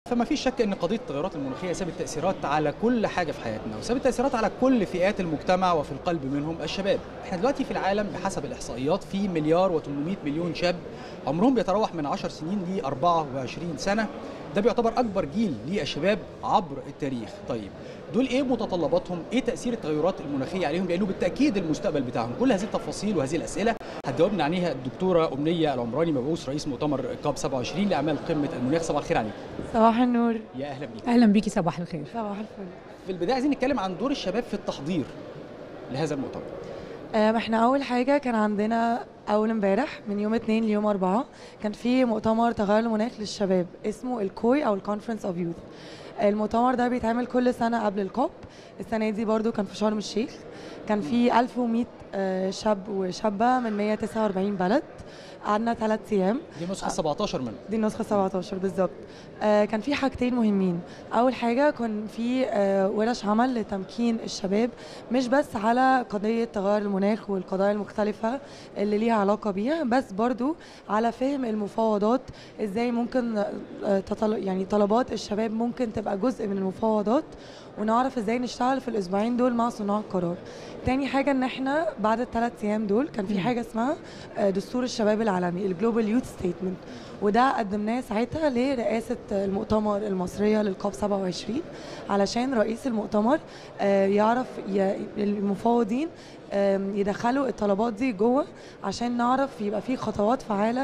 فما فيش شك ان قضيه التغيرات المناخيه سابت تاثيرات على كل حاجه في حياتنا وسابت تاثيرات على كل فئات المجتمع وفي القلب منهم الشباب احنا دلوقتي في العالم بحسب الاحصائيات في مليار و800 مليون شاب عمرهم بيتراوح من 10 سنين ل 24 سنه ده بيعتبر اكبر جيل للشباب عبر التاريخ طيب دول ايه متطلباتهم ايه تاثير التغيرات المناخيه عليهم لانه بالتاكيد المستقبل بتاعهم كل هذه التفاصيل وهذه الاسئله هتجاوبنا عليها الدكتوره امنيه العمراني مبعوث رئيس مؤتمر كاب 27 لاعمال قمه المناخ صباح الخير عليك صباح النور يا اهلا بيك اهلا بيكي صباح الخير صباح الفل في البدايه عايزين نتكلم عن دور الشباب في التحضير لهذا المؤتمر أم، احنا اول حاجه كان عندنا اول امبارح من يوم 2 ليوم 4 كان في مؤتمر تغير المناخ للشباب اسمه الكوي او الكونفرنس اوف يوث المؤتمر ده بيتعمل كل سنه قبل الكوب السنه دي برضو كان في شرم الشيخ كان في 1100 آه، شاب وشابه من 149 بلد قعدنا ثلاث ايام دي نسخه 17 منه دي النسخه 17 بالظبط آه كان في حاجتين مهمين اول حاجه كان في آه ورش عمل لتمكين الشباب مش بس على قضيه تغير المناخ والقضايا المختلفه اللي ليها علاقه بيها بس برضو على فهم المفاوضات ازاي ممكن آه تطل... يعني طلبات الشباب ممكن تبقى جزء من المفاوضات ونعرف ازاي نشتغل في الاسبوعين دول مع صناع القرار تاني حاجه ان احنا بعد الثلاث ايام دول كان في حاجه اسمها آه، دستور الشباب العالمي الجلوبال يوث ستيتمنت وده قدمناه ساعتها لرئاسه المؤتمر المصريه للكوب 27 علشان رئيس المؤتمر آه، يعرف ي- المفاوضين آم، يدخلوا الطلبات دي جوه عشان نعرف يبقى في خطوات فعاله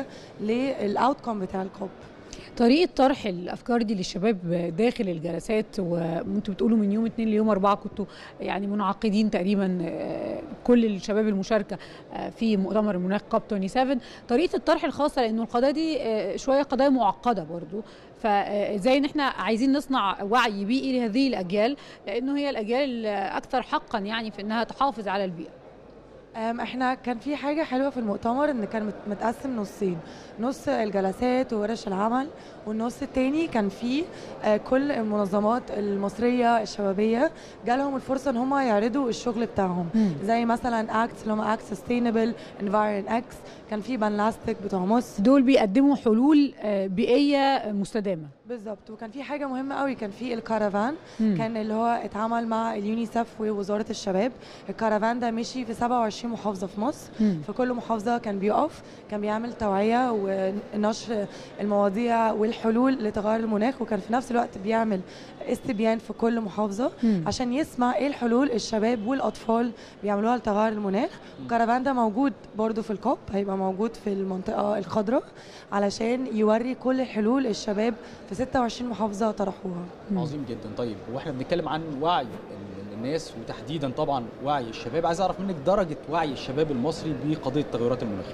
للاوتكم بتاع الكوب طريقه طرح الافكار دي للشباب داخل الجلسات وانتوا بتقولوا من يوم 2 ليوم 4 كنتوا يعني منعقدين تقريبا آه، كل الشباب المشاركه آه، في مؤتمر المناخ كاب 27 طريقه الطرح الخاصه لانه القضايا دي آه، شويه قضايا معقده برضو فازاي ان احنا عايزين نصنع وعي بيئي لهذه الاجيال لانه هي الاجيال الاكثر حقا يعني في انها تحافظ على البيئه أم، احنا كان في حاجة حلوة في المؤتمر ان كان مت- متقسم نصين نص الجلسات وورش العمل والنص التاني كان فيه آه، كل المنظمات المصرية الشبابية جالهم الفرصة ان هم يعرضوا الشغل بتاعهم زي مثلا اكتس اللي هم اكت سستينبل انفايرن اكس كان في بانلاستيك بتوع مصر دول بيقدموا حلول آه، بيئيه مستدامه بالظبط وكان في حاجة مهمة قوي كان في الكارافان مم. كان اللي هو اتعمل مع اليونيسف ووزارة الشباب الكارافان ده مشي في 27 محافظة في مصر مم. في كل محافظة كان بيقف كان بيعمل توعية ونشر المواضيع والحلول لتغير المناخ وكان في نفس الوقت بيعمل استبيان في كل محافظة مم. عشان يسمع ايه الحلول الشباب والأطفال بيعملوها لتغير المناخ الكرفان ده موجود برضو في الكوب هيبقى موجود في المنطقة الخضراء علشان يوري كل حلول الشباب في 26 محافظة طرحوها مم. عظيم جدا طيب واحنا بنتكلم عن وعي ال- الناس وتحديدا طبعا وعي الشباب عايز اعرف منك درجه وعي الشباب المصري بقضيه التغيرات المناخيه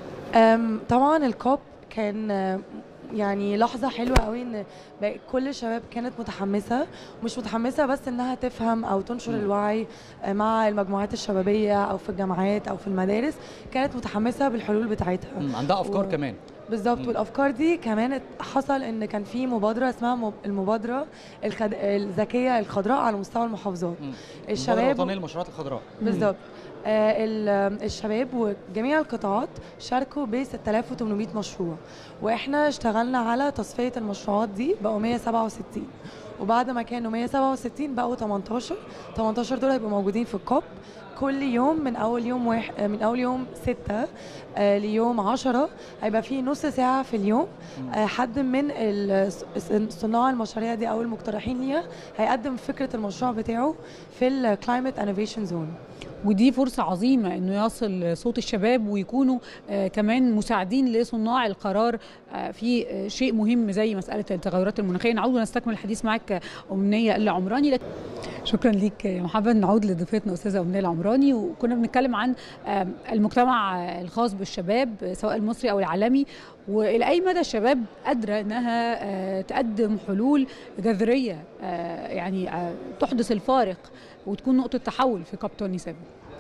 أم، طبعا الكوب كان آه، يعني لحظة حلوة قوي ان بقى كل الشباب كانت متحمسة مش متحمسة بس انها تفهم او تنشر مم. الوعي آه، مع المجموعات الشبابية او في الجامعات او في المدارس كانت متحمسة بالحلول بتاعتها مم، عندها افكار و- كمان بالظبط مم. والافكار دي كمان ات- حصل ان كان في مبادرة اسمها مب- المبادرة الخد... الذكية الخضراء على مستوى المحافظات مم. الشباب المبادرة الوطنيه للمشروعات الخضراء بالظبط آه ال- آم، الشباب وجميع القطاعات شاركوا ب 6800 مشروع واحنا اشتغلنا على تصفيه المشروعات دي بقوا 167 وبعد ما كانوا 167 بقوا 18 18 دول هيبقوا موجودين في الكوب كل يوم من اول يوم واحد آه، من اول يوم 6 آه ليوم 10 هيبقى في نص ساعه في اليوم آه حد من ال- ص- صناع المشاريع دي او المقترحين ليها هيقدم فكره المشروع بتاعه في الكلايمت انوفيشن زون ودي فرصة عظيمة انه يصل صوت الشباب ويكونوا آه كمان مساعدين لصناع القرار آه في آه شيء مهم زي مسألة التغيرات المناخية نعود ونستكمل الحديث معك آه، أمنية العمراني لك شكرا ليك يا محمد نعود لضيفتنا أستاذة أمنية العمراني وكنا بنتكلم عن آه المجتمع آه، الخاص بالشباب آه، سواء المصري أو العالمي والى اي مدى الشباب قادره انها آه، تقدم حلول جذريه آه، يعني آه، تحدث الفارق وتكون نقطه تحول في كاب 27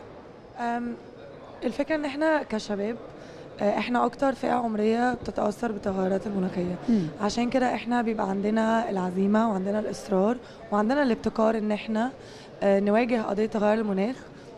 أم، الفكرة ان احنا كشباب آه، احنا اكتر فئة عمرية بتتأثر بالتغيرات المناخية مم. عشان كده احنا بيبقى عندنا العزيمة وعندنا الإصرار وعندنا الابتكار ان احنا آه، نواجه قضية تغير المناخ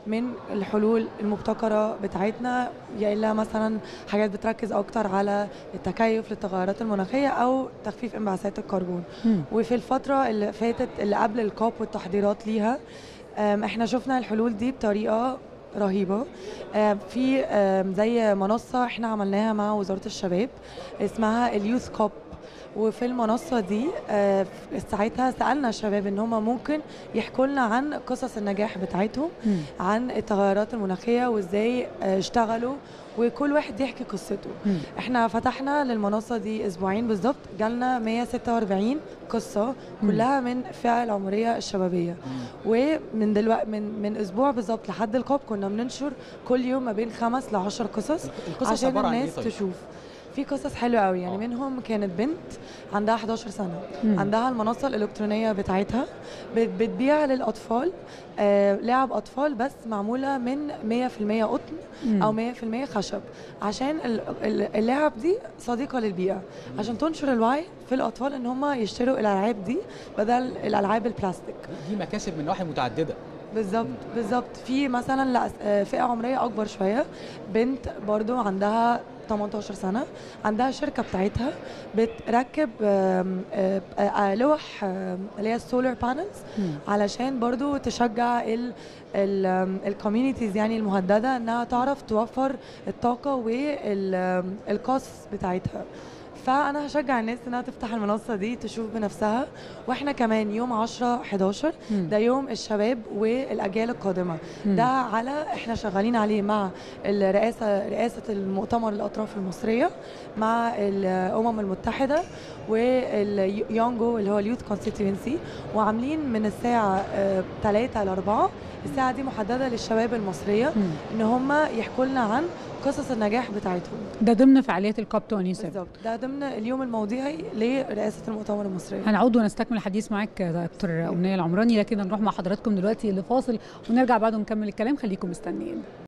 من الحلول المبتكرة بتاعتنا يا إلا مثلا حاجات بتركز أكتر على التكيف للتغيرات المناخية أو تخفيف انبعاثات الكربون مم. وفي الفترة اللي فاتت اللي قبل الكوب والتحضيرات ليها أم، احنا شفنا الحلول دي بطريقة رهيبة أم، في أم، زي منصة احنا عملناها مع وزارة الشباب اسمها اليوث كوب وفي المنصة دي آه، ساعتها سألنا الشباب ان هم ممكن يحكوا لنا عن قصص النجاح بتاعتهم مم. عن التغيرات المناخية وازاي آه، اشتغلوا وكل واحد يحكي قصته مم. احنا فتحنا للمنصة دي اسبوعين بالظبط جالنا 146 قصة كلها من فئة العمرية الشبابية ومن دلوقتي من من اسبوع بالظبط لحد الكوب كنا بننشر كل يوم ما بين خمس ل 10 قصص القصص عشان عباره عن ايه الناس طيب؟ تشوف في قصص حلوه قوي يعني آه. منهم كانت بنت عندها 11 سنه مم. عندها المنصه الالكترونيه بتاعتها بت- بتبيع للاطفال آه لعب اطفال بس معموله من 100% قطن مم. او 100% خشب عشان ال- ال- اللعب دي صديقه للبيئه عشان تنشر الوعي في الاطفال ان هم يشتروا الالعاب دي بدل الالعاب البلاستيك دي مكاسب من نواحي متعدده بالظبط بالظبط في مثلا لا آه، فئه عمريه اكبر شويه بنت برضو عندها 18 سنه عندها شركه بتاعتها بتركب آم، آه، آه، لوح آم، اللي هي السولار بانلز مم. علشان برضو تشجع الكوميونيتيز يعني المهدده انها تعرف توفر الطاقه والقص بتاعتها فانا هشجع الناس انها تفتح المنصه دي تشوف بنفسها واحنا كمان يوم 10 11 مم. ده يوم الشباب والاجيال القادمه مم. ده على احنا شغالين عليه مع الرئاسه رئاسه المؤتمر الاطراف المصريه مع الامم المتحده واليونجو اللي هو اليوث كونستيتوينسي وعاملين من الساعه 3 ل 4 الساعه دي محدده للشباب المصريه مم. ان هم يحكوا لنا عن قصص النجاح بتاعتهم ده ضمن فعاليات الكوب 27 بالظبط ده ضمن اليوم الموضوعي لرئاسه المؤتمر المصريه هنعود ونستكمل الحديث معاك يا دكتور أمنية العمراني لكن نروح مع حضراتكم دلوقتي لفاصل ونرجع بعد ونكمل الكلام خليكم مستنيين